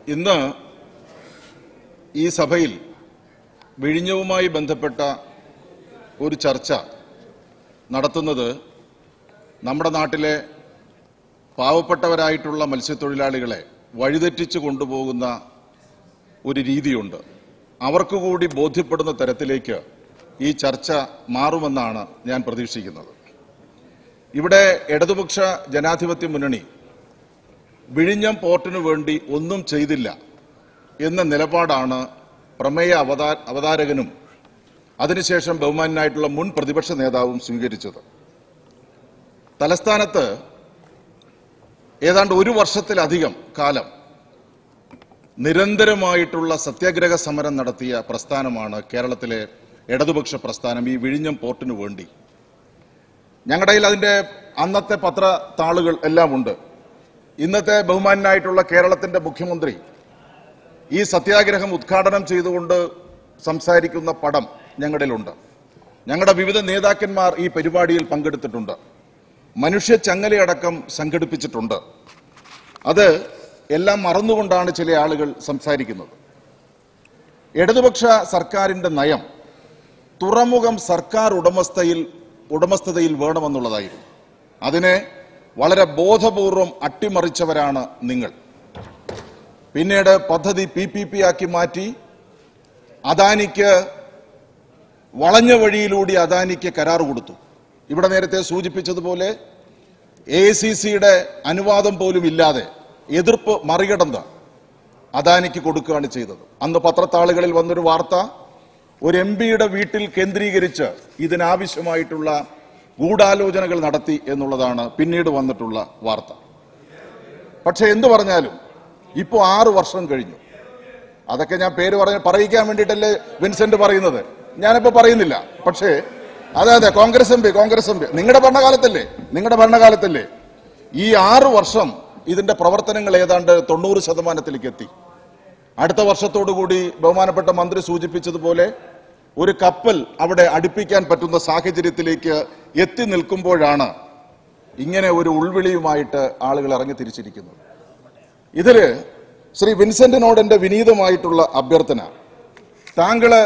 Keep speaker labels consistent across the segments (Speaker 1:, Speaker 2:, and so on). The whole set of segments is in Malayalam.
Speaker 1: ഇന്ന് ഈ സഭയിൽ വിഴിഞ്ഞവുമായി ബന്ധപ്പെട്ട ഒരു ചർച്ച നടത്തുന്നത് നമ്മുടെ നാട്ടിലെ പാവപ്പെട്ടവരായിട്ടുള്ള മത്സ്യത്തൊഴിലാളികളെ വഴിതെറ്റിച്ച് കൊണ്ടുപോകുന്ന ഒരു രീതിയുണ്ട് അവർക്ക് കൂടി ബോധ്യപ്പെടുന്ന തരത്തിലേക്ക് ഈ ചർച്ച മാറുമെന്നാണ് ഞാൻ പ്രതീക്ഷിക്കുന്നത് ഇവിടെ ഇടതുപക്ഷ ജനാധിപത്യ മുന്നണി വിഴിഞ്ഞം പോർട്ടിനു വേണ്ടി ഒന്നും ചെയ്തില്ല എന്ന നിലപാടാണ് പ്രമേയ അവതാ അവതാരകനും അതിനുശേഷം ബഹുമാനായിട്ടുള്ള മുൻ പ്രതിപക്ഷ നേതാവും സ്വീകരിച്ചത് തലസ്ഥാനത്ത് ഏതാണ്ട് ഒരു വർഷത്തിലധികം കാലം നിരന്തരമായിട്ടുള്ള സത്യാഗ്രഹ സമരം നടത്തിയ പ്രസ്ഥാനമാണ് കേരളത്തിലെ ഇടതുപക്ഷ പ്രസ്ഥാനം ഈ വിഴിഞ്ഞം പോർട്ടിനു വേണ്ടി ഞങ്ങളുടെ കയ്യിൽ അതിന്റെ അന്നത്തെ പത്ര താളുകൾ എല്ലാം ഉണ്ട് ഇന്നത്തെ ബഹുമാനായിട്ടുള്ള കേരളത്തിന്റെ മുഖ്യമന്ത്രി ഈ സത്യാഗ്രഹം ഉദ്ഘാടനം ചെയ്തുകൊണ്ട് സംസാരിക്കുന്ന പടം ഞങ്ങളിലുണ്ട് ഞങ്ങളുടെ വിവിധ നേതാക്കന്മാർ ഈ പരിപാടിയിൽ പങ്കെടുത്തിട്ടുണ്ട് മനുഷ്യ ചങ്ങലയടക്കം സംഘടിപ്പിച്ചിട്ടുണ്ട് അത് എല്ലാം മറന്നുകൊണ്ടാണ് ചില ആളുകൾ സംസാരിക്കുന്നത് ഇടതുപക്ഷ സർക്കാരിന്റെ നയം തുറമുഖം സർക്കാർ ഉടമസ്ഥയിൽ ഉടമസ്ഥതയിൽ വേണമെന്നുള്ളതായിരുന്നു അതിനെ വളരെ ബോധപൂർവം അട്ടിമറിച്ചവരാണ് നിങ്ങൾ പിന്നീട് പദ്ധതി പി പി പി ആക്കി മാറ്റി അദാനിക്ക് വളഞ്ഞ വഴിയിലൂടെ അദാനിക്ക് കരാർ കൊടുത്തു ഇവിടെ നേരത്തെ സൂചിപ്പിച്ചതുപോലെ എ സി സിയുടെ അനുവാദം പോലും ഇല്ലാതെ എതിർപ്പ് മറികടന്ന് അദാനിക്ക് കൊടുക്കുകയാണ് ചെയ്തത് അന്ന് പത്രത്താളുകളിൽ വന്നൊരു വാർത്ത ഒരു എം പിയുടെ വീട്ടിൽ കേന്ദ്രീകരിച്ച് ഇതിനാവശ്യമായിട്ടുള്ള ഗൂഢാലോചനകൾ നടത്തി എന്നുള്ളതാണ് പിന്നീട് വന്നിട്ടുള്ള വാർത്ത പക്ഷെ എന്തു പറഞ്ഞാലും ഇപ്പോൾ ആറ് വർഷം കഴിഞ്ഞു അതൊക്കെ ഞാൻ പേര് പറഞ്ഞ പറയിക്കാൻ വേണ്ടിയിട്ടല്ലേ വിൻസെന്റ് പറയുന്നത് ഞാനിപ്പോ പറയുന്നില്ല പക്ഷേ അതെ അതെ Congress M P Congress M P നിങ്ങളുടെ ഭരണകാലത്തല്ലേ നിങ്ങളുടെ ഭരണകാലത്തല്ലേ ഈ ആറ് വർഷം ഇതിന്റെ പ്രവർത്തനങ്ങൾ ഏതാണ്ട് തൊണ്ണൂറ് ശതമാനത്തിലേക്ക് എത്തി അടുത്ത വർഷത്തോടുകൂടി ബഹുമാനപ്പെട്ട മന്ത്രി സൂചിപ്പിച്ചതുപോലെ ഒരു കപ്പൽ അവിടെ അടുപ്പിക്കാൻ പറ്റുന്ന സാഹചര്യത്തിലേക്ക് എത്തി നിൽക്കുമ്പോഴാണ് ഇങ്ങനെ ഒരു ഉൾവിളിയുമായിട്ട് ആളുകൾ ഇറങ്ങി തിരിച്ചിരിക്കുന്നത് ഇതില് ശ്രീ വിൻസെന്റിനോട് എന്റെ വിനീതമായിട്ടുള്ള അഭ്യർത്ഥന താങ്കള്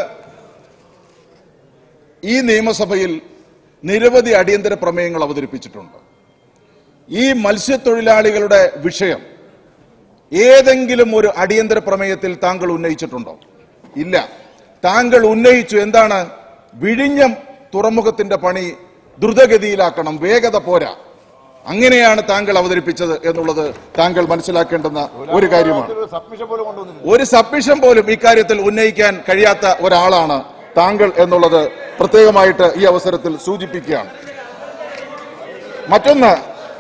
Speaker 1: ഈ നിയമസഭയിൽ നിരവധി അടിയന്തര പ്രമേയങ്ങൾ അവതരിപ്പിച്ചിട്ടുണ്ട് ഈ മത്സ്യത്തൊഴിലാളികളുടെ വിഷയം ഏതെങ്കിലും ഒരു അടിയന്തര പ്രമേയത്തിൽ താങ്കൾ ഉന്നയിച്ചിട്ടുണ്ടോ ഇല്ല താങ്കൾ ഉന്നയിച്ചു എന്താണ് വിഴിഞ്ഞം തുറമുഖത്തിന്റെ പണി ദ്രുതഗതിയിലാക്കണം വേഗത പോരാ അങ്ങനെയാണ് താങ്കൾ അവതരിപ്പിച്ചത് എന്നുള്ളത് താങ്കൾ മനസ്സിലാക്കേണ്ടുന്ന ഒരു കാര്യമാണ്
Speaker 2: സബ്മിഷൻ പോലും കൊണ്ടുവന്നില്ല
Speaker 1: ഒരു സബ്മിഷൻ പോലും ഇക്കാര്യത്തിൽ ഉന്നയിക്കാൻ കഴിയാത്ത ഒരാളാണ് താങ്കൾ എന്നുള്ളത് പ്രത്യേകമായിട്ട് ഈ അവസരത്തിൽ സൂചിപ്പിക്കുകയാണ് മറ്റൊന്ന്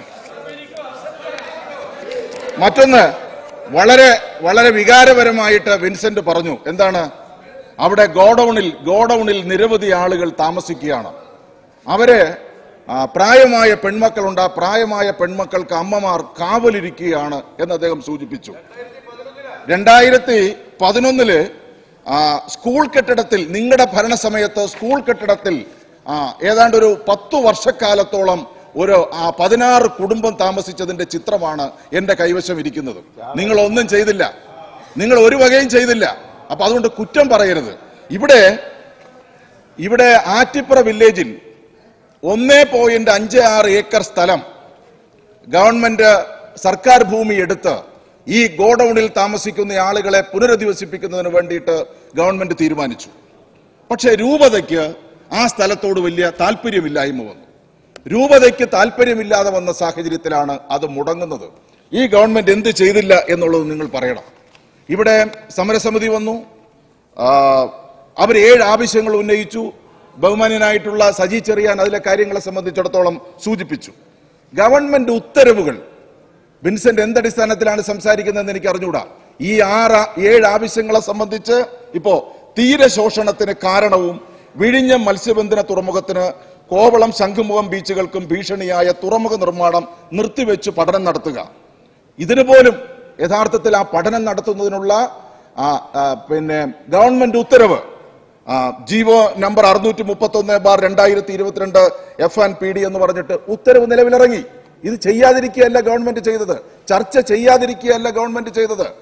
Speaker 1: മറ്റൊന്ന് വളരെ വളരെ വികാരപരമായിട്ട് വിൻസെന്റ് പറഞ്ഞു എന്താണ് അവിടെ ഗോഡൌണിൽ ഗോഡൌണിൽ നിരവധി ആളുകൾ താമസിക്കുകയാണ് അവര് ആ, പ്രായമായ പെൺമക്കളുണ്ട് ആ പ്രായമായ പെൺമക്കൾക്ക് അമ്മമാർ കാവലിരിക്കുകയാണ് എന്ന് അദ്ദേഹം സൂചിപ്പിച്ചു രണ്ടായിരത്തി പതിനൊന്നില് ആ, സ്കൂൾ കെട്ടിടത്തിൽ നിങ്ങളുടെ ഭരണസമയത്ത് സ്കൂൾ കെട്ടിടത്തിൽ ആ, ഏതാണ്ട് ഒരു പത്തു വർഷക്കാലത്തോളം ഒരു ആ, പതിനാറ് കുടുംബം താമസിച്ചതിന്റെ ചിത്രമാണ് എന്റെ കൈവശം ഇരിക്കുന്നത് നിങ്ങൾ ഒന്നും ചെയ്തില്ല നിങ്ങൾ ഒരു വകയും ചെയ്തില്ല അപ്പൊ അതുകൊണ്ട് കുറ്റം പറയരുത് ഇവിടെ ഇവിടെ ആറ്റിപ്പുറ വില്ലേജിൽ ഒന്നേ പോയിന്റ് അഞ്ച് ആറ് ഏക്കർ സ്ഥലം ഗവൺമെന്റ് സർക്കാർ ഭൂമി എടുത്ത് ഈ ഗോഡൌണിൽ താമസിക്കുന്ന ആളുകളെ പുനരധിവസിപ്പിക്കുന്നതിന് വേണ്ടിയിട്ട് ഗവൺമെന്റ് തീരുമാനിച്ചു പക്ഷേ രൂപതയ്ക്ക് ആ സ്ഥലത്തോട് വലിയ താല്പര്യമില്ലായ്മ വന്നു രൂപതയ്ക്ക് താല്പര്യമില്ലാതെ വന്ന സാഹചര്യത്തിലാണ് അത് മുടങ്ങുന്നത് ഈ ഗവൺമെന്റ് എന്ത് ചെയ്തില്ല എന്നുള്ളത് നിങ്ങൾ പറയണം ഇവിടെ സമരസമിതി വന്നു ആ, അവർ ഏഴ് ആവശ്യങ്ങൾ ഉന്നയിച്ചു ബഹുമാന്യനായിട്ടുള്ള സജി ചെറിയാൻ അതിലെ കാര്യങ്ങളെ സംബന്ധിച്ചിടത്തോളം സൂചിപ്പിച്ചു ഗവൺമെന്റ് ഉത്തരവുകൾ വിൻസെന്റ് എന്തടിസ്ഥാനത്തിലാണ് സംസാരിക്കുന്നതെന്ന് എനിക്ക് അറിഞ്ഞുകൂടാ ഈ ആറ് ഏഴ് ആവശ്യങ്ങളെ സംബന്ധിച്ച് ഇപ്പോ തീരശോഷണത്തിന് കാരണവും വിഴിഞ്ഞം മത്സ്യബന്ധന തുറമുഖത്തിന് കോവളം ശംഖുമുഖം ബീച്ചുകൾക്കും ഭീഷണിയായ തുറമുഖ നിർമ്മാണം നിർത്തിവെച്ച് പഠനം നടത്തുക ഇതിനു പോലും യഥാർത്ഥത്തിൽ ആ പഠനം നടത്തുന്നതിനുള്ള ആ, ആ, പിന്നെ ഗവൺമെന്റ് ഉത്തരവ് ആ, ജീവോ നമ്പർ അറുന്നൂറ്റി മുപ്പത്തി ഒന്ന് ബാർ രണ്ടായിരത്തി ഇരുപത്തിരണ്ട് എഫ് ആൻഡ് പി ഡി എന്ന് പറഞ്ഞിട്ട് ഉത്തരവ് നിലവിലിറങ്ങി ഇത് ചെയ്യാതിരിക്കുകയല്ല ഗവൺമെന്റ് ചെയ്തത് ചർച്ച ചെയ്യാതിരിക്കുകയല്ല ഗവൺമെന്റ് ചെയ്തത്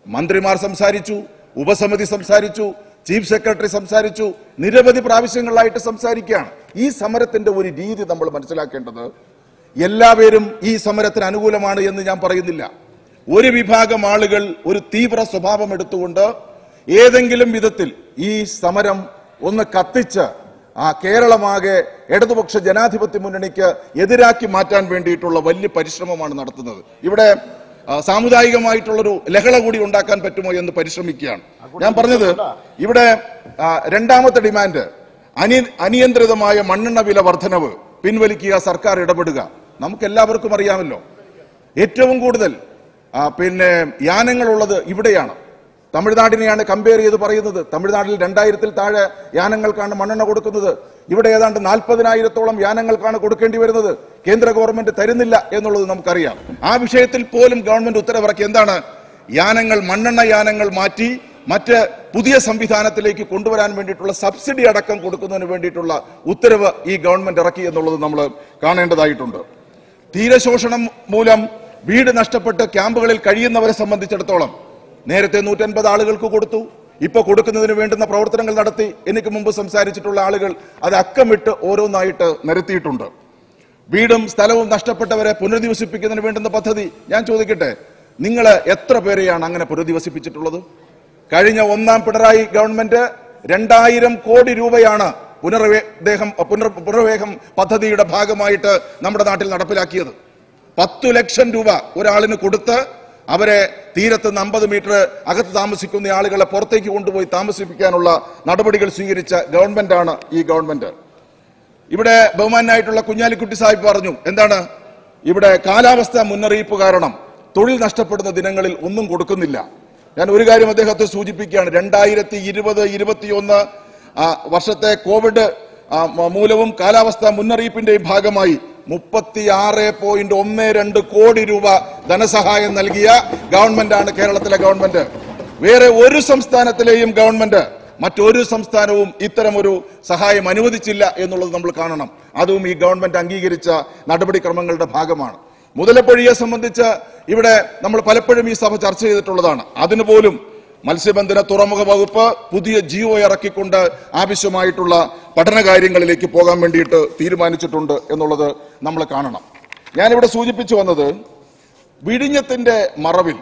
Speaker 1: മന്ത്രിമാർ സംസാരിച്ചു ഉപസമിതി സംസാരിച്ചു ചീഫ് സെക്രട്ടറി സംസാരിച്ചു നിരവധി പ്രാവശ്യങ്ങളായിട്ട് സംസാരിക്കുകയാണ് ഈ സമരത്തിന്റെ ഒരു രീതി നമ്മൾ മനസ്സിലാക്കേണ്ടത് എല്ലാവരും ഈ സമരത്തിന് അനുകൂലമാണ് എന്ന് ഞാൻ പറയുന്നില്ല ഒരു വിഭാഗം ആളുകൾ ഒരു തീവ്ര സ്വഭാവം എടുത്തുകൊണ്ട് ഏതെങ്കിലും വിധത്തിൽ ഈ സമരം ഒന്ന് കത്തിച്ച് ആ കേരളമാകെ ഇടതുപക്ഷ ജനാധിപത്യ മുന്നണിക്ക് എതിരാക്കി മാറ്റാൻ വേണ്ടിയിട്ടുള്ള വലിയ പരിശ്രമമാണ് നടത്തുന്നത് ഇവിടെ ആ, സാമുദായികമായിട്ടുള്ളൊരു ലഹള കൂടി ഉണ്ടാക്കാൻ പറ്റുമോ എന്ന് പരിശ്രമിക്കുകയാണ് ഞാൻ പറഞ്ഞത് ഇവിടെ ആ, രണ്ടാമത്തെ ഡിമാൻഡ് അനി അനിയന്ത്രിതമായ മണ്ണെണ്ണ വില വർധനവ് പിൻവലിക്കുക സർക്കാർ ഇടപെടുക നമുക്ക് എല്ലാവർക്കും അറിയാമല്ലോ ഏറ്റവും കൂടുതൽ ആ, പിന്നെ യാനങ്ങളുള്ളത് ഇവിടെയാണ് തമിഴ്നാടിനെയാണ് കമ്പയർ ചെയ്ത് പറയുന്നത് തമിഴ്നാട്ടിൽ രണ്ടായിരത്തിൽ താഴെ യാനങ്ങൾക്കാണ് മണ്ണെണ്ണ കൊടുക്കുന്നത് ഇവിടെ ഏതാണ്ട് നാൽപ്പതിനായിരത്തോളം യാനങ്ങൾക്കാണ് കൊടുക്കേണ്ടി വരുന്നത് കേന്ദ്ര ഗവൺമെന്റ് തരുന്നില്ല എന്നുള്ളത് നമുക്കറിയാം ആ വിഷയത്തിൽ പോലും ഗവൺമെന്റ് ഉത്തരവിറക്കി എന്താണ് യാനങ്ങൾ മണ്ണെണ്ണ യാനങ്ങൾ മാറ്റി മറ്റ് പുതിയ സംവിധാനത്തിലേക്ക് കൊണ്ടുവരാൻ വേണ്ടിയിട്ടുള്ള സബ്സിഡി അടക്കം കൊടുക്കുന്നതിന് വേണ്ടിയിട്ടുള്ള ഉത്തരവ് ഈ ഗവൺമെന്റ് ഇറക്കി എന്നുള്ളത് നമ്മൾ കാണേണ്ടതായിട്ടുണ്ട് തീരശോഷണം മൂലം വീട് നഷ്ടപ്പെട്ട് ക്യാമ്പുകളിൽ കഴിയുന്നവരെ സംബന്ധിച്ചിടത്തോളം നേരത്തെ നൂറ്റൻപത് ആളുകൾക്ക് കൊടുത്തു ഇപ്പൊ കൊടുക്കുന്നതിന് വേണ്ടുന്ന പ്രവർത്തനങ്ങൾ നടത്തി എനിക്ക് മുമ്പ് സംസാരിച്ചിട്ടുള്ള ആളുകൾ അത് അക്കമിട്ട് ഓരോന്നായിട്ട് നിരത്തിയിട്ടുണ്ട് വീടും സ്ഥലവും നഷ്ടപ്പെട്ടവരെ പുനരധിവസിപ്പിക്കുന്നതിന് വേണ്ടുന്ന പദ്ധതി ഞാൻ ചോദിക്കട്ടെ നിങ്ങൾ എത്ര പേരെയാണ് അങ്ങനെ പുനരധിവസിപ്പിച്ചിട്ടുള്ളത് കഴിഞ്ഞ ഒന്നാം പിണറായി ഗവൺമെന്റ് രണ്ടായിരം കോടി രൂപയാണ് പുനർവേദം പുനർ പുനർവേഗം പദ്ധതിയുടെ ഭാഗമായിട്ട് നമ്മുടെ നാട്ടിൽ നടപ്പിലാക്കിയത് പത്തു ലക്ഷം രൂപ ഒരാളിന് കൊടുത്ത് അവരെ തീരത്ത് നിന്ന് അമ്പത് മീറ്റർ അകത്ത് താമസിക്കുന്ന ആളുകളെ പുറത്തേക്ക് കൊണ്ടുപോയി താമസിപ്പിക്കാനുള്ള നടപടികൾ സ്വീകരിച്ച ഗവൺമെന്റാണ് ഈ ഗവൺമെന്റ് ഇവിടെ ബഹുമാനായിട്ടുള്ള കുഞ്ഞാലിക്കുട്ടി സാഹിബ് പറഞ്ഞു എന്താണ് ഇവിടെ കാലാവസ്ഥ മുന്നറിയിപ്പ് കാരണം തൊഴിൽ നഷ്ടപ്പെടുന്ന ദിനങ്ങളിൽ ഒന്നും കൊടുക്കുന്നില്ല ഞാൻ ഒരു കാര്യം അദ്ദേഹത്തെ സൂചിപ്പിക്കുകയാണ് രണ്ടായിരത്തി ഇരുപത് ഇരുപത്തിയൊന്ന് വർഷത്തെ കോവിഡ് ആ, മ- മൂലവും കാലാവസ്ഥ മുന്നറിയിപ്പിന്റെയും ഭാഗമായി മുപ്പത്തിയാറ് പോയിന്റ് ഒന്ന് രണ്ട് കോടി രൂപ ധനസഹായം നൽകിയ ഗവൺമെന്റാണ് കേരളത്തിലെ ഗവൺമെന്റ് വേറെ ഒരു സംസ്ഥാനത്തിലെയും ഗവൺമെന്റ് മറ്റൊരു സംസ്ഥാനവും ഇത്തരമൊരു സഹായം അനുവദിച്ചില്ല എന്നുള്ളത് നമ്മൾ കാണണം അതും ഈ ഗവൺമെന്റ് അംഗീകരിച്ച നടപടിക്രമങ്ങളുടെ ഭാഗമാണ് മുതലപ്പൊഴിയെ സംബന്ധിച്ച് ഇവിടെ നമ്മൾ പലപ്പോഴും ഈ സഭ ചർച്ച ചെയ്തിട്ടുള്ളതാണ് അതിനു പോലും മത്സ്യബന്ധന തുറമുഖ വകുപ്പ് പുതിയ ജിയോ ഇറക്കിക്കൊണ്ട് ആവശ്യമായിട്ടുള്ള പഠന കാര്യങ്ങളിലേക്ക് പോകാൻ വേണ്ടിയിട്ട് തീരുമാനിച്ചിട്ടുണ്ട് എന്നുള്ളത് നമ്മൾ കാണണം ഞാനിവിടെ സൂചിപ്പിച്ചു വന്നത് വിഴിഞ്ഞത്തിന്റെ മറവിൽ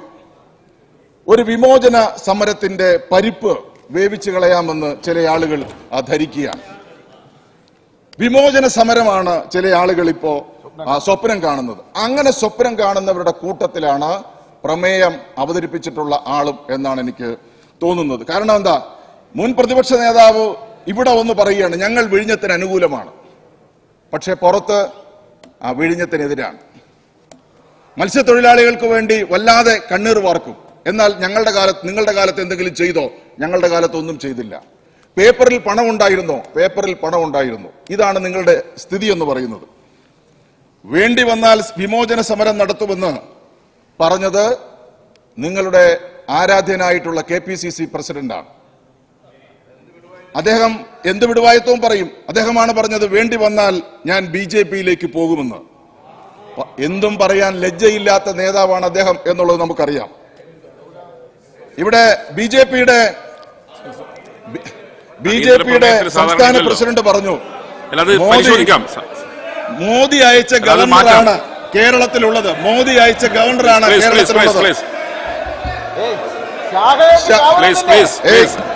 Speaker 1: ഒരു വിമോചന സമരത്തിന്റെ പരിപ്പ് വേവിച്ചു കളയാമെന്ന് ചില ആളുകൾ ആ, ധരിക്കുകയാണ് വിമോചന സമരമാണ് ചില ആളുകൾ ഇപ്പോ ആ, സ്വപ്നം കാണുന്നത് അങ്ങനെ സ്വപ്നം കാണുന്നവരുടെ കൂട്ടത്തിലാണ് പ്രമേയം അവതരിപ്പിച്ചിട്ടുള്ള ആളും എന്നാണ് എനിക്ക് തോന്നുന്നത് കാരണം എന്താ മുൻ പ്രതിപക്ഷ നേതാവ് ഇവിടെ ഒന്ന് പറയുകയാണ് ഞങ്ങൾ വിഴിഞ്ഞത്തിന് അനുകൂലമാണ് പക്ഷേ പുറത്ത് ആ വിഴിഞ്ഞത്തിനെതിരാണ് മത്സ്യത്തൊഴിലാളികൾക്ക് വേണ്ടി വല്ലാതെ കണ്ണീർ വാർക്കും എന്നാൽ ഞങ്ങളുടെ കാലത്ത് നിങ്ങളുടെ കാലത്ത് എന്തെങ്കിലും ചെയ്തോ ഞങ്ങളുടെ കാലത്ത് ഒന്നും ചെയ്തില്ല പേപ്പറിൽ പണം ഉണ്ടായിരുന്നോ പേപ്പറിൽ പണം ഉണ്ടായിരുന്നു ഇതാണ് നിങ്ങളുടെ സ്ഥിതി എന്ന് പറയുന്നത് വേണ്ടി വന്നാൽ വിമോചന സമരം നടത്തുമെന്ന് പറഞ്ഞത് നിങ്ങളുടെ ആരാധ്യനായിട്ടുള്ള കെ പി സി സി പ്രസിഡന്റാണ് അദ്ദേഹം എന്ത് വിടുവായത്വവും പറയും അദ്ദേഹമാണ് പറഞ്ഞത് വേണ്ടി വന്നാൽ ഞാൻ ബി ജെ പിയിലേക്ക് പോകുമെന്ന് പ- എന്തും പറയാൻ ലജ്ജയില്ലാത്ത നേതാവാണ് അദ്ദേഹം എന്നുള്ളത് നമുക്കറിയാം ഇവിടെ ബി ജെ പിയുടെ ബി ജെ പിയുടെ
Speaker 2: പ്രമേയത്തിൽ സാധാരണ
Speaker 1: സംസ്ഥാന
Speaker 2: ഇല്ലല്ലോ.
Speaker 1: പ്രസിഡന്റ് പറഞ്ഞു
Speaker 2: അല്ല അത്
Speaker 1: മോദി-
Speaker 2: പരിശോധിക്കാം
Speaker 1: മോദി അയച്ച
Speaker 2: അത് മാറ്റാം.
Speaker 1: ഗവർണറാണ് കേരളത്തിലുള്ളത് മോദി അയച്ച ഗവർണറാണ്
Speaker 2: പ്ലീസ് പ്ലീസ് പ്ലീസ്
Speaker 1: കേരളത്തിലുള്ളത്
Speaker 2: പ്ലീസ്
Speaker 1: ശ-
Speaker 2: പ്ലീസ് പ്ലീസ്
Speaker 1: ഏയ്,
Speaker 2: പ്ലീസ്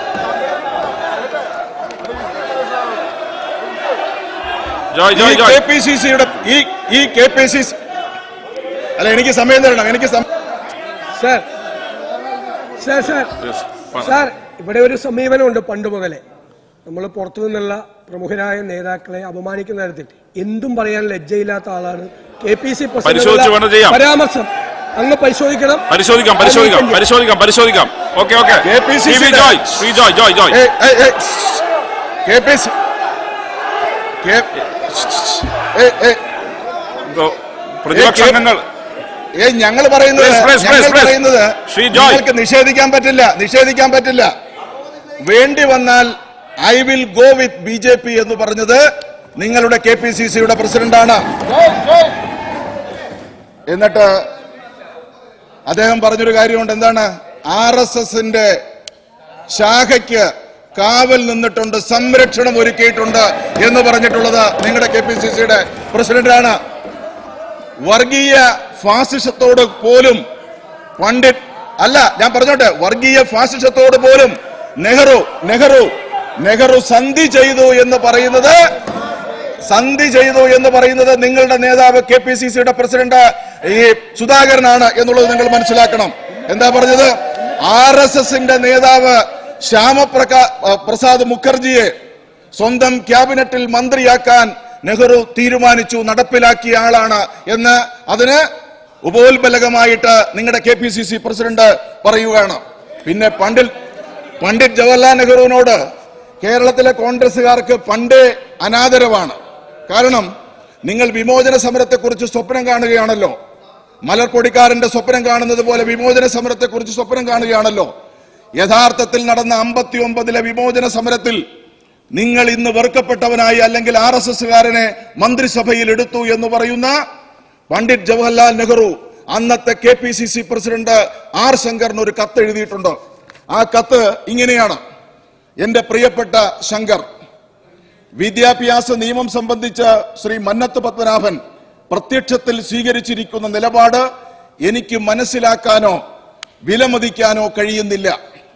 Speaker 2: ജോയ്
Speaker 1: ഈ
Speaker 2: Joy
Speaker 1: K
Speaker 2: Joy
Speaker 1: P C സിയുടെ ഈ ഈ കെ പി സി സി അല്ല എനിക്ക് സമയം തരണം എനിക്ക് സം-
Speaker 3: സാർ സാർ സാർ
Speaker 2: Yes. പ-
Speaker 3: സാർ ഇവിടെ ഒരു സമീപനമുണ്ട് പണ്ട് മുതലേ നമ്മൾ പുറത്തു നിന്നുള്ള പ്രമുഖരായ നേതാക്കളെ അപമാനിക്കുന്ന തരത്തിൽ എന്തും പറയാൻ ലജ്ജയില്ലാത്ത ആളാണ് കെ പി സി
Speaker 2: പരിശോധിച്ച് വേണം ചെയ്യാം.
Speaker 3: പരാമർശം അങ്ങ് പരിശോധിക്കണം
Speaker 2: പരിശോധിക്കാം പരിശോധിക്കാം
Speaker 3: അത്
Speaker 2: പരിശോധിക്കാം പരിശോധിക്കാം okay okay
Speaker 1: KPCC
Speaker 2: T V
Speaker 1: യുടെ-
Speaker 2: ജോയ് ശ്രീ ജോയ് ജോയ് ജോയ്
Speaker 1: ഏയ്, ഏയ്, ഏയ്, കെ പി സി കെ ഏയ്, ഏയ്,
Speaker 2: എന്തോ പ്രതിപക്ഷ
Speaker 1: ഏ, കെ-
Speaker 2: അംഗങ്ങൾ
Speaker 1: ഏയ് ഞങ്ങൾ പറയുന്നത്
Speaker 2: Please, please,
Speaker 1: ഞങ്ങൾ
Speaker 2: please, please.
Speaker 1: പറയുന്നത്
Speaker 2: ശ്രീ ജോയ്.
Speaker 1: നിങ്ങൾക്ക് നിഷേധിക്കാൻ പറ്റില്ല നിഷേധിക്കാൻ പറ്റില്ല വേണ്ടി വന്നാൽ I will go with B J P എന്ന് പറഞ്ഞത് നിങ്ങളുടെ കെ പി സി സിയുടെ പ്രസിഡന്റാണ് എന്നിട്ട് അദ്ദേഹം പറഞ്ഞൊരു കാര്യമുണ്ട് എന്താണ് ആർ എസ് എസിന്റെ ശാഖയ്ക്ക് കാവൽ നിന്നിട്ടുണ്ട് സംരക്ഷണം ഒരുക്കിയിട്ടുണ്ട് എന്ന് പറഞ്ഞിട്ടുള്ളത് നിങ്ങളുടെ കെ പി സി സിയുടെ പ്രസിഡന്റാണ് വർഗീയ ഫാസിസത്തോട് പോലും പണ്ഡിറ്റ് അല്ല ഞാൻ പറഞ്ഞോട്ടെ വർഗീയ ഫാസിസത്തോട് പോലും നെഹ്റു നെഹ്റു നെഹ്റു സന്ധി ചെയ്തു എന്ന് പറയുന്നത് സന്ധി ചെയ്തു എന്ന് പറയുന്നത് നിങ്ങളുടെ നേതാവ് കെ പി സി സിയുടെ പ്രസിഡന്റ് ഈ സുധാകരനാണ് എന്നുള്ളത് നിങ്ങൾ മനസ്സിലാക്കണം എന്താ പറഞ്ഞത് ആർ എസ് എസിന്റെ നേതാവ് ശ്യാമപ്രകാ ആ, പ്രസാദ് മുഖർജിയെ സ്വന്തം ക്യാബിനറ്റിൽ മന്ത്രിയാക്കാൻ നെഹ്റു തീരുമാനിച്ചു നടപ്പിലാക്കിയ ആളാണ് എന്ന് അതിന് ഉപോത്ബലകമായിട്ട് നിങ്ങളുടെ K P C C president പറയുകയാണ് പിന്നെ പണ്ഡിറ്റ് പണ്ഡിറ്റ് ജവഹർലാൽ നെഹ്റുവിനോട് കേരളത്തിലെ കോൺഗ്രസുകാർക്ക് പണ്ടേ അനാദരവാണ് കാരണം നിങ്ങൾ വിമോചന സമരത്തെക്കുറിച്ച് സ്വപ്നം കാണുകയാണല്ലോ മലർപ്പൊടിക്കാരന്റെ സ്വപ്നം കാണുന്നത് പോലെ വിമോചന സമരത്തെക്കുറിച്ച് സ്വപ്നം കാണുകയാണല്ലോ യഥാർത്ഥത്തിൽ നടന്ന അമ്പത്തി ഒമ്പതിലെ വിമോചന സമരത്തിൽ നിങ്ങൾ ഇന്ന് വെറുക്കപ്പെട്ടവനായി അല്ലെങ്കിൽ ആർ എസ് എസുകാരനെ മന്ത്രിസഭയിൽ എടുത്തു എന്ന് പറയുന്ന പണ്ഡിറ്റ് ജവഹർലാൽ നെഹ്റു അന്നത്തെ K P C C president R ശങ്കറിന് ഒരു കത്ത് എഴുതിയിട്ടുണ്ട് ആ കത്ത് ഇങ്ങനെയാണ് എന്റെ പ്രിയപ്പെട്ട ശങ്കർ വിദ്യാഭ്യാസ നിയമം സംബന്ധിച്ച് ശ്രീ മന്നത്ത് പത്മനാഭൻ പ്രത്യക്ഷത്തിൽ സ്വീകരിച്ചിരിക്കുന്ന നിലപാട് എനിക്ക് മനസ്സിലാക്കാനോ വിലമതിക്കാനോ കഴിയുന്നില്ല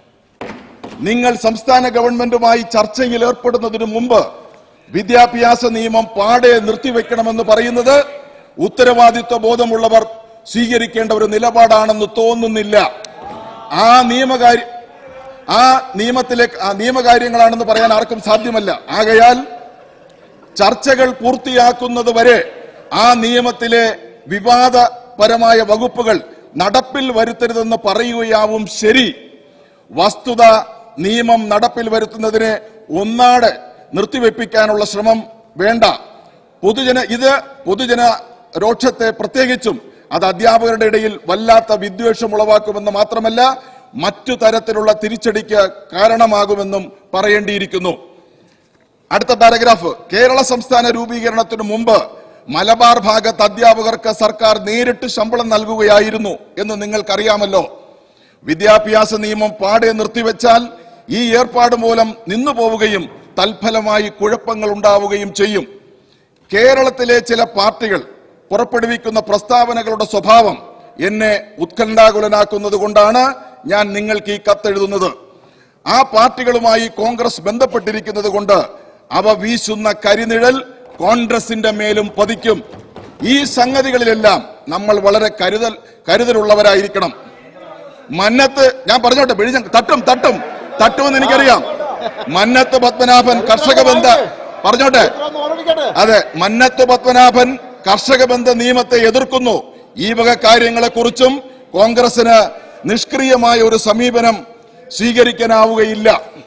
Speaker 1: നിങ്ങൾ സംസ്ഥാന ഗവൺമെന്റുമായി ചർച്ചയിൽ ഏർപ്പെടുന്നതിനു മുമ്പ് വിദ്യാഭ്യാസ നിയമം പാടെ നിർത്തിവെക്കണമെന്ന് പറയുന്നത് ഉത്തരവാദിത്വ ബോധമുള്ളവർ സ്വീകരിക്കേണ്ട ഒരു നിലപാടാണെന്ന് തോന്നുന്നില്ല ആ നിയമകാര്യ ആ നിയമത്തിലേക്ക് ആ നിയമകാര്യങ്ങളാണെന്ന് പറയാൻ ആർക്കും സാധ്യമല്ല ആകയാൽ ചർച്ചകൾ പൂർത്തിയാക്കുന്നത് വരെ ആ നിയമത്തിലെ വിവാദപരമായ വകുപ്പുകൾ നടപ്പിൽ വരുത്തരുതെന്ന് പറയുകയാവും ശരി വസ്തുത നിയമം നടപ്പിൽ വരുത്തുന്നതിനെ ഒന്നാടെ നിർത്തിവെപ്പിക്കാനുള്ള ശ്രമം വേണ്ട പൊതുജന ഇത് പൊതുജന രോക്ഷത്തെ പ്രത്യേകിച്ചും അത് അധ്യാപകരുടെ ഇടയിൽ വല്ലാത്ത വിദ്വേഷം ഉളവാക്കുമെന്ന് മാത്രമല്ല മറ്റു തരത്തിലുള്ള തിരിച്ചടിക്ക് കാരണമാകുമെന്നും പറയേണ്ടിയിരിക്കുന്നു അടുത്ത പാരഗ്രാഫ് കേരള സംസ്ഥാന രൂപീകരണത്തിനു മുമ്പ് മലബാർ ഭാഗത്ത് അധ്യാപകർക്ക് സർക്കാർ നേരിട്ട് ശമ്പളം നൽകുകയായിരുന്നു എന്ന് നിങ്ങൾക്കറിയാമല്ലോ വിദ്യാഭ്യാസ നിയമം പാടെ നിർത്തിവെച്ചാൽ ഈ ഏർപ്പാട് മൂലം നിന്നു പോവുകയും തൽഫലമായി കുഴപ്പങ്ങൾ ഉണ്ടാവുകയും ചെയ്യും കേരളത്തിലെ ചില പാർട്ടികൾ പുറപ്പെടുവിക്കുന്ന പ്രസ്താവനകളുടെ സ്വഭാവം എന്നെ ഉത്കണ്ഠാകുലനാക്കുന്നത് കൊണ്ടാണ് ഞാൻ നിങ്ങൾക്ക് ഈ കത്തെഴുതുന്നത് ആ പാർട്ടികളുമായി കോൺഗ്രസ് ബന്ധപ്പെട്ടിരിക്കുന്നത് കൊണ്ട് അവ വീശുന്ന കരിനിഴൽ കോൺഗ്രസിന്റെ മേലും പതിക്കും ഈ സംഗതികളിലെല്ലാം നമ്മൾ വളരെ കരുതൽ കരുതലുള്ളവരായിരിക്കണം മന്നത്ത് ഞാൻ പറഞ്ഞോട്ടെ പിഴിഞ്ഞ തട്ടും തട്ടും തട്ടുമെന്ന് എനിക്കറിയാം മന്നത്ത് പത്മനാഭൻ കർഷക ബന്ധ പറഞ്ഞോട്ടെ അതെ മന്നത്ത് പത്മനാഭൻ കർഷക ബന്ധ നിയമത്തെ എതിർക്കുന്നു ഈ വക കാര്യങ്ങളെ കുറിച്ചും കോൺഗ്രസിന് നിഷ്ക്രിയമായ ഒരു സമീപനം സ്വീകരിക്കാനാവുകയില്ല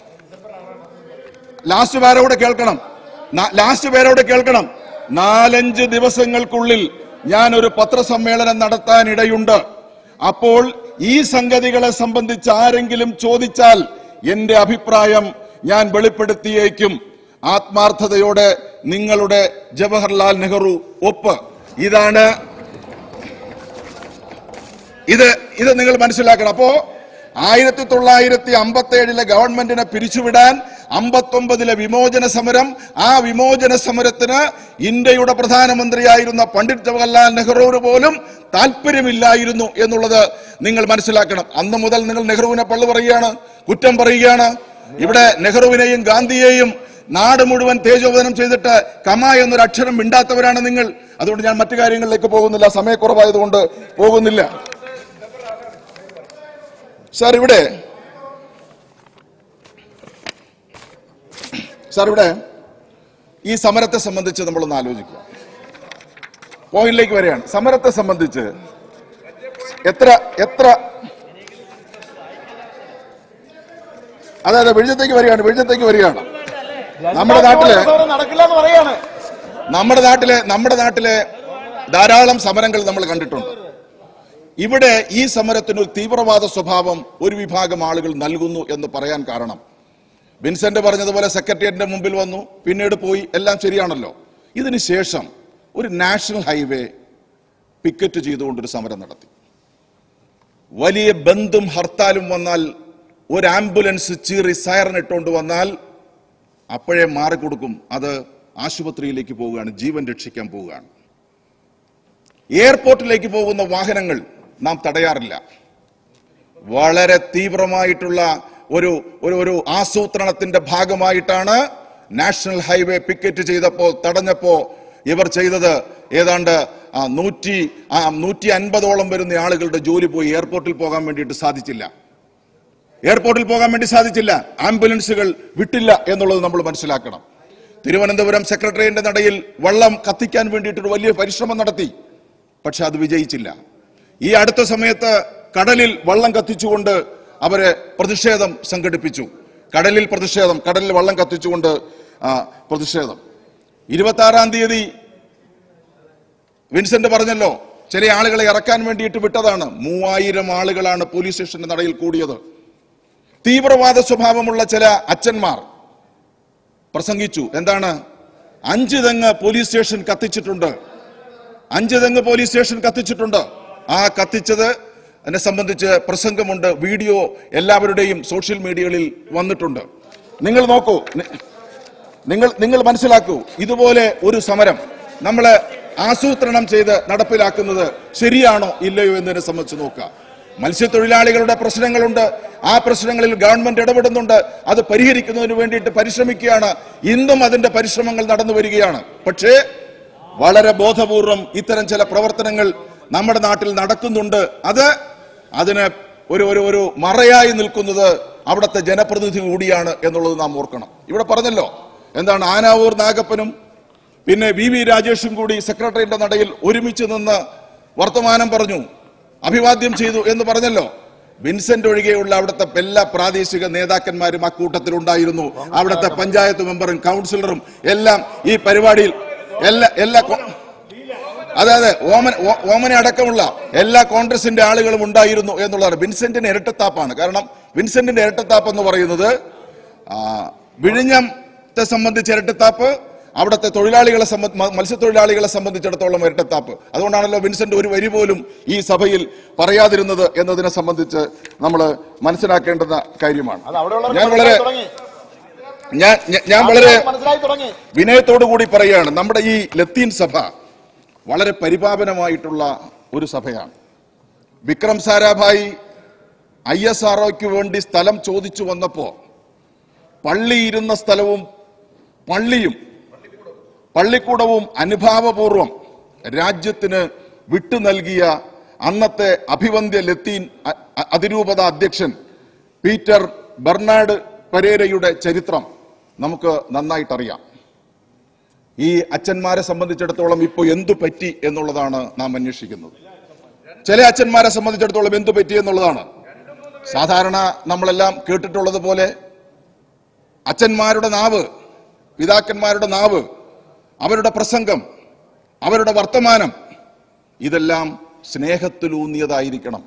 Speaker 1: ലാസ്റ്റ് പേരോട് കേൾക്കണം ന- ലാസ്റ്റ് പേരോട് കേൾക്കണം നാലഞ്ച് ദിവസങ്ങൾക്കുള്ളിൽ ഞാൻ ഒരു പത്രസമ്മേളനം നടത്താൻ ഇടയുണ്ട് അപ്പോൾ ഈ സംഗതികളെ സംബന്ധിച്ച് ആരെങ്കിലും ചോദിച്ചാൽ എന്റെ അഭിപ്രായം ഞാൻ വെളിപ്പെടുത്തിയേക്കും ആത്മാർത്ഥതയോടെ നിങ്ങളുടെ ജവഹർലാൽ നെഹ്റു ഒപ്പ് ഇതാണ് ഇത് ഇത് നിങ്ങൾ മനസ്സിലാക്കണം അപ്പോ ആയിരത്തി തൊള്ളായിരത്തി അമ്പത്തി ഏഴിലെ ഗവൺമെന്റിനെ പിരിച്ചുവിടാൻ അമ്പത്തൊമ്പതിലെ വിമോചന സമരം ആ വിമോചന സമരത്തിന് ഇന്ത്യയുടെ പ്രധാനമന്ത്രിയായിരുന്ന പണ്ഡിറ്റ് ജവഹർലാൽ നെഹ്റുവിന് പോലും താല്പര്യമില്ലായിരുന്നു എന്നുള്ളത് നിങ്ങൾ മനസ്സിലാക്കണം അന്ന് മുതൽ നിങ്ങൾ നെഹ്റുവിനെ പള്ളു പറയുകയാണ് കുറ്റം പറയുകയാണ് ഇവിടെ നെഹ്റുവിനെയും ഗാന്ധിയെയും നാട് മുഴുവൻ തേജോവധനം ചെയ്തിട്ട് കമ എന്നൊരു അക്ഷരം മിണ്ടാത്തവരാണ് നിങ്ങൾ അതുകൊണ്ട് ഞാൻ മറ്റു കാര്യങ്ങളിലേക്ക് പോകുന്നില്ല സമയക്കുറവായതുകൊണ്ട് പോകുന്നില്ല സാർ ഇവിടെ സാർ ഇവിടെ ഈ സമരത്തെ സംബന്ധിച്ച് നമ്മളൊന്ന് ആലോചിക്കുക പോയിന്റിലേക്ക് വരികയാണ് സമരത്തെ സംബന്ധിച്ച് എത്ര എത്ര അതെ അതെ വെളിച്ചത്തേക്ക് വരികയാണ് വെളിച്ചത്തേക്ക് വരികയാണ് നമ്മുടെ നാട്ടില്
Speaker 4: നടക്കില്ല എന്ന് പറയാണ്
Speaker 1: നമ്മുടെ നാട്ടിലെ നമ്മുടെ നാട്ടിലെ ധാരാളം സമരങ്ങൾ നമ്മൾ കണ്ടിട്ടുണ്ട് ഇവിടെ ഈ സമരത്തിന് ഒരു തീവ്രവാദ സ്വഭാവം ഒരു വിഭാഗം ആളുകൾ നൽകുന്നു എന്ന് പറയാൻ കാരണം വിൻസെന്റ് പറഞ്ഞതുപോലെ സെക്രട്ടേറിയറ്റിന്റെ മുമ്പിൽ വന്നു പിന്നീട് പോയി എല്ലാം ശരിയാണല്ലോ ഇതിന് ശേഷം ഒരു നാഷണൽ ഹൈവേ പിക്കറ്റ് ചെയ്തുകൊണ്ടൊരു സമരം നടത്തി വലിയ ബന്ധും ഹർത്താലും വന്നാൽ ഒരു ആംബുലൻസ് ചീറി സയറൻ ഇട്ടുകൊണ്ട് വന്നാൽ അപ്പോഴേ മാറിക്കൊടുക്കും അത് ആശുപത്രിയിലേക്ക് പോവുകയാണ് ജീവൻ രക്ഷിക്കാൻ പോവുകയാണ് എയർപോർട്ടിലേക്ക് പോകുന്ന വാഹനങ്ങൾ നാം തടയാറില്ല വളരെ തീവ്രമായിട്ടുള്ള ഒരു ഒരു ഒരു ആസൂത്രണത്തിന്റെ ഭാഗമായിട്ടാണ് നാഷണൽ ഹൈവേ പിക്കറ്റ് ചെയ്തപ്പോൾ തടഞ്ഞപ്പോ ഇവർ ചെയ്തത് ഏതാണ്ട് ആ, നൂറ്റി ആ, നൂറ്റി അൻപതോളം വരുന്ന ആളുകളുടെ ജോലി പോയി എയർപോർട്ടിൽ പോകാൻ വേണ്ടിയിട്ട് സാധിച്ചില്ല എയർപോർട്ടിൽ പോകാൻ വേണ്ടി സാധിച്ചില്ല ആംബുലൻസുകൾ വിട്ടില്ല എന്നുള്ളത് നമ്മൾ മനസ്സിലാക്കണം തിരുവനന്തപുരം സെക്രട്ടറിയേറ്റിന്റെ നടയിൽ വള്ളം കത്തിക്കാൻ വേണ്ടിയിട്ടൊരു വലിയ പരിശ്രമം നടത്തി പക്ഷെ അത് വിജയിച്ചില്ല ഈ അടുത്ത സമയത്ത് കടലിൽ വള്ളം കത്തിച്ചുകൊണ്ട് അവര് പ്രതിഷേധം സംഘടിപ്പിച്ചു കടലിൽ പ്രതിഷേധം കടലിൽ വള്ളം കത്തിച്ചുകൊണ്ട് ആ, പ്രതിഷേധം ഇരുപത്തി ആറാം തീയതി വിൻസെന്റ് പറഞ്ഞല്ലോ ചില ആളുകളെ ഇറക്കാൻ വേണ്ടിയിട്ട് വിട്ടതാണ് മൂവായിരം ആളുകളാണ് പോലീസ് സ്റ്റേഷന്റെ നടയിൽ കൂടിയത് തീവ്രവാദ സ്വഭാവമുള്ള ചില അച്ഛന്മാർ പ്രസംഗിച്ചു എന്താണ് അഞ്ച് തെങ്ങ് പോലീസ് സ്റ്റേഷൻ കത്തിച്ചിട്ടുണ്ട് അഞ്ച് തെങ്ങ് പോലീസ് സ്റ്റേഷൻ കത്തിച്ചിട്ടുണ്ട് ആ കത്തിച്ചത് എന്നെ സംബന്ധിച്ച് പ്രസംഗമുണ്ട് വീഡിയോ എല്ലാവരുടെയും സോഷ്യൽ മീഡിയകളിൽ വന്നിട്ടുണ്ട് നിങ്ങൾ നോക്കൂ നി- നിങ്ങൾ നിങ്ങൾ മനസ്സിലാക്കൂ ഇതുപോലെ ഒരു സമരം നമ്മൾ ആസൂത്രണം ചെയ്ത് നടപ്പിലാക്കുന്നത് ശരിയാണോ ഇല്ലയോ എന്നതിനെ സംബന്ധിച്ച് നോക്കുക മത്സ്യത്തൊഴിലാളികളുടെ പ്രശ്നങ്ങളുണ്ട് ആ പ്രശ്നങ്ങളിൽ ഗവൺമെന്റ് ഇടപെടുന്നുണ്ട് അത് പരിഹരിക്കുന്നതിന് വേണ്ടിയിട്ട് പരിശ്രമിക്കുകയാണ് ഇന്നും അതിന്റെ പരിശ്രമങ്ങൾ നടന്നു വരികയാണ് പക്ഷേ വളരെ ബോധപൂർവം ഇത്തരം ചില പ്രവർത്തനങ്ങൾ നമ്മുടെ നാട്ടിൽ നടക്കുന്നുണ്ട് അത് അതിന് ഒരു ഒരു ഒരു മറയായി നിൽക്കുന്നത് അവിടുത്തെ ജനപ്രതിനിധി കൂടിയാണ് എന്നുള്ളത് നാം ഓർക്കണം ഇവിടെ പറഞ്ഞല്ലോ എന്താണ് ആനാവൂർ നാഗപ്പനും പിന്നെ വി വി രാജേഷും കൂടി സെക്രട്ടറിയുടെ നടയിൽ ഒരുമിച്ച് നിന്ന് വർത്തമാനം പറഞ്ഞു അഭിവാദ്യം ചെയ്തു എന്ന് പറഞ്ഞല്ലോ വിൻസെന്റ് ഒഴികെയുള്ള അവിടുത്തെ എല്ലാ പ്രാദേശിക നേതാക്കന്മാരും അക്കൂട്ടത്തിൽ ഉണ്ടായിരുന്നു അവിടുത്തെ പഞ്ചായത്ത് മെമ്പറും കൗൺസിലറും എല്ലാം ഈ പരിപാടിയിൽ എല്ലാ എല്ലാ കോ- അതെ അതെ ഓമൻ ഓ- ഓമനെ അടക്കമുള്ള എല്ലാ കോൺഗ്രസിന്റെ ആളുകളും ഉണ്ടായിരുന്നു എന്നുള്ളതാണ് വിൻസെന്റിന്റെ ഇരട്ടത്താപ്പാണ് കാരണം വിൻസെന്റിന്റെ ഇരട്ടത്താപ്പ് എന്ന് പറയുന്നത് ആ, വിഴിഞ്ഞത്തെ സംബന്ധിച്ച് ഇരട്ടത്താപ്പ് അവിടുത്തെ തൊഴിലാളികളെ സംബന്ധ മ- മത്സ്യത്തൊഴിലാളികളെ സംബന്ധിച്ചിടത്തോളം ഇരട്ടത്താപ്പ് അതുകൊണ്ടാണല്ലോ വിൻസെന്റ് ഒരു വരി പോലും ഈ സഭയിൽ പറയാതിരുന്നത് എന്നതിനെ സംബന്ധിച്ച് നമ്മൾ മനസ്സിലാക്കേണ്ടുന്ന കാര്യമാണ്
Speaker 4: അത് അവിടെയുള്ളവർക്ക്
Speaker 1: ഞാൻ വളരെ
Speaker 4: മനസ്സിലായി തുടങ്ങി
Speaker 1: ഞാൻ ഞാൻ- ഞാൻ വളരെ
Speaker 4: മനസ്സിലായി തുടങ്ങി
Speaker 1: വിനയത്തോടു കൂടി പറയുകയാണ് നമ്മുടെ ഈ ലത്തീൻ സഭ വളരെ പരിപാവനമായിട്ടുള്ള ഒരു സഭയാണ് Vikram Sarabhai I S R വേണ്ടി സ്ഥലം ചോദിച്ചു വന്നപ്പോ പള്ളി ഇരുന്ന സ്ഥലവും പള്ളിയും പള്ളിക്കൂടവും അനുഭാവപൂർവം രാജ്യത്തിന് വിട്ടു നൽകിയ അന്നത്തെ അഭിവന്ദ്യ ലത്തീൻ അ- അ- അതിരൂപത അധ്യക്ഷൻ പീറ്റർ ബെർണാഡ് പരേരയുടെ ചരിത്രം നമുക്ക് നന്നായിട്ടറിയാം ഈ അച്ഛന്മാരെ സംബന്ധിച്ചിടത്തോളം ഇപ്പോൾ എന്തു പറ്റി എന്നുള്ളതാണ് നാം അന്വേഷിക്കുന്നത് ചില അച്ഛന്മാരെ സംബന്ധിച്ചിടത്തോളം എന്തു പറ്റി എന്നുള്ളതാണ് സാധാരണ നമ്മളെല്ലാം കേട്ടിട്ടുള്ളത് പോലെ അച്ഛന്മാരുടെ നാവ് പിതാക്കന്മാരുടെ നാവ് അവരുടെ പ്രസംഗം അവരുടെ വർത്തമാനം ഇതെല്ലാം സ്നേഹത്തിലൂന്നിയതായിരിക്കണം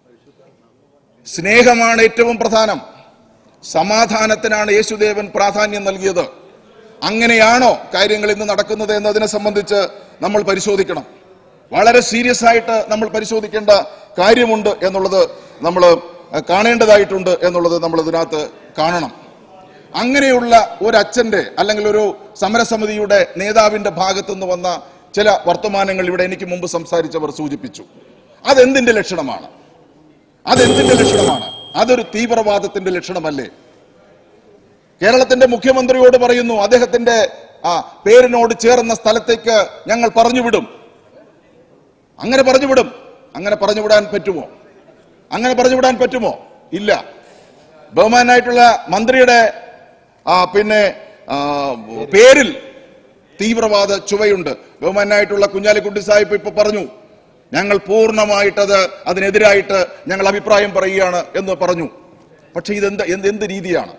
Speaker 1: സ്നേഹമാണ് ഏറ്റവും പ്രധാനം സമാധാനത്തിനാണ് യേശുദേവൻ പ്രാധാന്യം നൽകിയത് അങ്ങനെയാണോ കാര്യങ്ങൾ ഇന്ന് നടക്കുന്നത് എന്നതിനെ സംബന്ധിച്ച് നമ്മൾ പരിശോധിക്കണം വളരെ സീരിയസ് ആയിട്ട് നമ്മൾ പരിശോധിക്കേണ്ട കാര്യമുണ്ട് എന്നുള്ളത് നമ്മൾ കാണേണ്ടതായിട്ടുണ്ട് എന്നുള്ളത് നമ്മൾ ഇതിനകത്ത് കാണണം അങ്ങനെയുള്ള ഒരു അച്ഛന്റെ അല്ലെങ്കിൽ ഒരു സമരസമിതിയുടെ നേതാവിന്റെ ഭാഗത്തു നിന്ന് വന്ന ചില വർത്തമാനങ്ങൾ ഇവിടെ എനിക്ക് മുമ്പ് സംസാരിച്ചവർ സൂചിപ്പിച്ചു അതെന്തിന്റെ ലക്ഷണമാണ് അതെന്തിന്റെ ലക്ഷണമാണ് അതൊരു തീവ്രവാദത്തിന്റെ ലക്ഷണമല്ലേ കേരളത്തിന്റെ മുഖ്യമന്ത്രിയോട് പറയുന്നു അദ്ദേഹത്തിന്റെ ആ പേരിനോട് ചേർന്ന സ്ഥലത്തേക്ക് ഞങ്ങൾ പറഞ്ഞുവിടും അങ്ങനെ പറഞ്ഞുവിടും അങ്ങനെ പറഞ്ഞുവിടാൻ പറ്റുമോ അങ്ങനെ പറഞ്ഞുവിടാൻ പറ്റുമോ ഇല്ല ബഹുമാനായിട്ടുള്ള മന്ത്രിയുടെ ആ, പിന്നെ ആ, പേരിൽ തീവ്രവാദ ചുവയുണ്ട് ബഹുമാനായിട്ടുള്ള കുഞ്ഞാലിക്കുട്ടി സാഹിബ് ഇപ്പൊ പറഞ്ഞു ഞങ്ങൾ പൂർണ്ണമായിട്ടത് അതിനെതിരായിട്ട് ഞങ്ങൾ അഭിപ്രായം പറയുകയാണ് എന്ന് പറഞ്ഞു പക്ഷെ ഇതെന്ത് എന്ത് എന്ത് രീതിയാണ്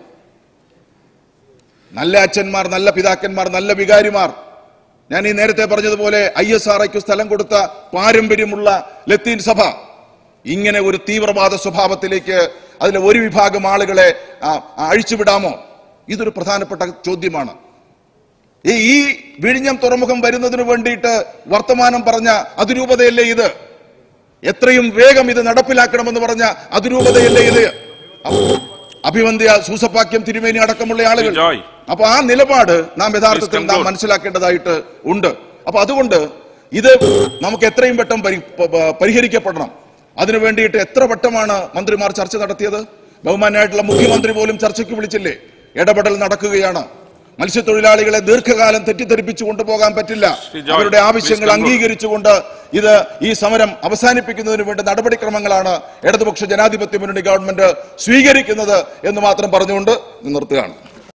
Speaker 1: നല്ല അച്ഛന്മാർ നല്ല പിതാക്കന്മാർ നല്ല വികാരിമാർ ഞാൻ ഈ നേരത്തെ പറഞ്ഞതുപോലെ ഐ എസ് ആർ ഐക്ക് സ്ഥലം കൊടുത്ത പാരമ്പര്യമുള്ള ലത്തീൻ സഭ ഇങ്ങനെ ഒരു തീവ്രവാദ സ്വഭാവത്തിലേക്ക് അതിലെ ഒരു വിഭാഗം ആളുകളെ ആ, അഴിച്ചുവിടാമോ ഇതൊരു പ്രധാനപ്പെട്ട ചോദ്യമാണ് ഈ ഈ വിഴിഞ്ഞം തുറമുഖം വരുന്നതിന് വേണ്ടിയിട്ട് വർത്തമാനം പറഞ്ഞ അതിരൂപതയല്ലേ ഇത് എത്രയും വേഗം ഇത് നടപ്പിലാക്കണമെന്ന് പറഞ്ഞ അതിരൂപതയല്ലേ ഇത് അപ്പൊ അഭിവന്ധ്യ സൂസപ്പാക്യം തിരുമേനി അടക്കമുള്ള ആളുകൾ
Speaker 2: ജോയ്.
Speaker 1: അപ്പൊ ആ നിലപാട് നാം യഥാർത്ഥത്തിൽ
Speaker 2: Please
Speaker 1: നാം
Speaker 2: conclude.
Speaker 1: മനസ്സിലാക്കേണ്ടതായിട്ട് ഉണ്ട് അപ്പൊ അതുകൊണ്ട് ഇത് നമുക്ക് എത്രയും പെട്ടെന്ന് പരി- പ- പ- പരിഹരിക്കപ്പെടണം അതിനു വേണ്ടിയിട്ട് എത്ര വട്ടമാണ് മന്ത്രിമാർ ചർച്ച നടത്തിയത് ബഹുമാനായിട്ടുള്ള മുഖ്യമന്ത്രി പോലും ചർച്ചയ്ക്ക് വിളിച്ചില്ലേ ഇടപെടൽ നടക്കുകയാണ് മത്സ്യത്തൊഴിലാളികളെ ദീർഘകാലം തെറ്റിദ്ധരിപ്പിച്ചു കൊണ്ടുപോകാൻ പറ്റില്ല
Speaker 2: ശ്രീ ജോയ്,
Speaker 1: അവരുടെ ആവശ്യങ്ങൾ
Speaker 2: please conclude.
Speaker 1: അംഗീകരിച്ചുകൊണ്ട് ഇത് ഈ സമരം അവസാനിപ്പിക്കുന്നതിന് വേണ്ടി നടപടിക്രമങ്ങളാണ് ഇടതുപക്ഷ ജനാധിപത്യ മുന്നണി ഗവൺമെന്റ് സ്വീകരിക്കുന്നത് എന്ന് മാത്രം പറഞ്ഞുകൊണ്ട് നിർത്തുകയാണ്